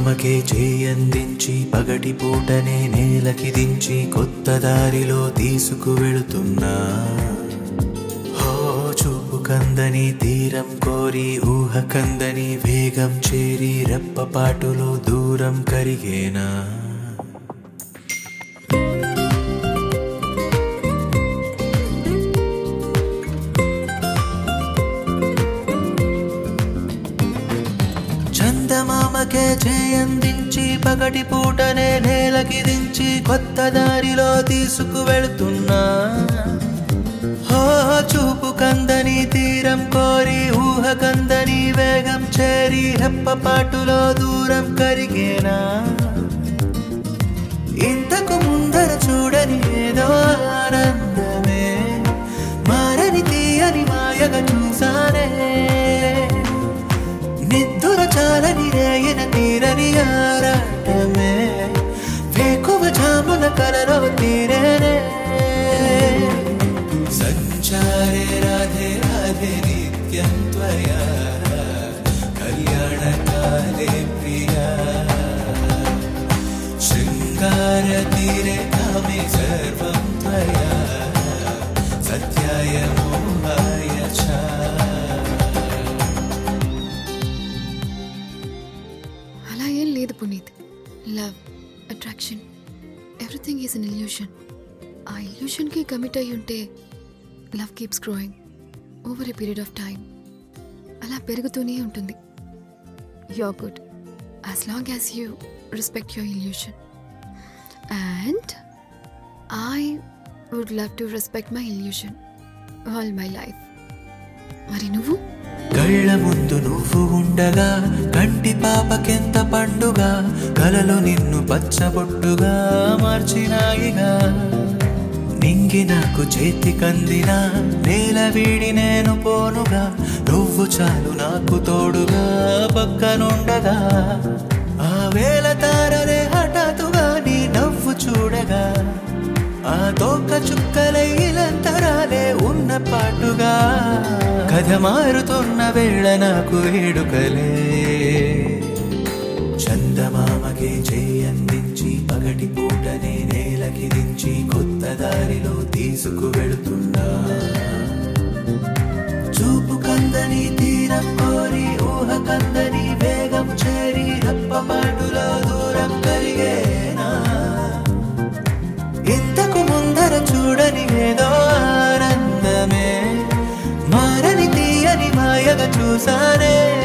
చందమామకే చేయందించి పగటి పూటనే నేలకి దించి కొత్త దారిలో తీసుకువెళుతున్నా హో చూపు కందని తీరం కోరి ఊహ కందని వేగం చేరి రెప్పపాటులో దూరం కరిగేనా చందమామకే చేయందించి పగటి పూటనే నేలకి దించి కొత్త దారిలో తీసుకువెళ్తున్నా హో చూపు కందని తీరం కోరి ఊహ కందని వేగం చేరి రెప్పపాటులో దూరం కరిగేనా ఇంతకు ముందర చూడని ఏదో ఆనందమే మారని తీయని మాయగా చూసానే నిద్దుర చాలని రేయన తీరని ఆరాటమే వేకువ జామున కలలో తీరేనే సంచారే రాధే రాధే నిత్యం త్వయా కళ్యాణకాలే ప్రియా శృంగారతీరే కామే సర్వం త్వయా సత్యాయ మోహాయ చ అలా ఏం లేదు Puneeth love attraction everything is an illusion ఆ ఇల్యూషన్కి కమిట్ అయి ఉంటే love keeps growing over a period of time అలా పెరుగుతూనే ఉంటుంది you're good as long as you respect your illusion and I would love to respect my illusion all my life మరి నువ్వు కళ్ళ ముందు నువ్వు ఉండగా కంటి పాపకెంత పండుగ కలలో నిన్ను పచ్చబొట్టుగా మార్చినాయిగా నింగి నాకు చేతి కందిన నేల వీడి నేను పోనుగా నువ్వు చాలు నాకు తోడుగా పక్కనుండగా ఆ వేల తారలే హఠాత్తుగా నీ నవ్వు చూడగా ఆ తోక చుక్కలై ఇలంతరాలే ఉన్న పాటుగా కథ మారుతున్న వేళ నాకు వేడుకలే చందమామకే చేయందించి పగటి పూటనే నేలకి దించి కొత్త దారిలో తీసుకువెళుతున్నా చూపు కందని తీరం కోరి ఊహ కందని వేగం చేరి రప్పపాటులో దూరం కరిగేనా ఇంతకు ముందర చూడని ఏదో ఆనందమే మారని తీయని మాయగా చూసానే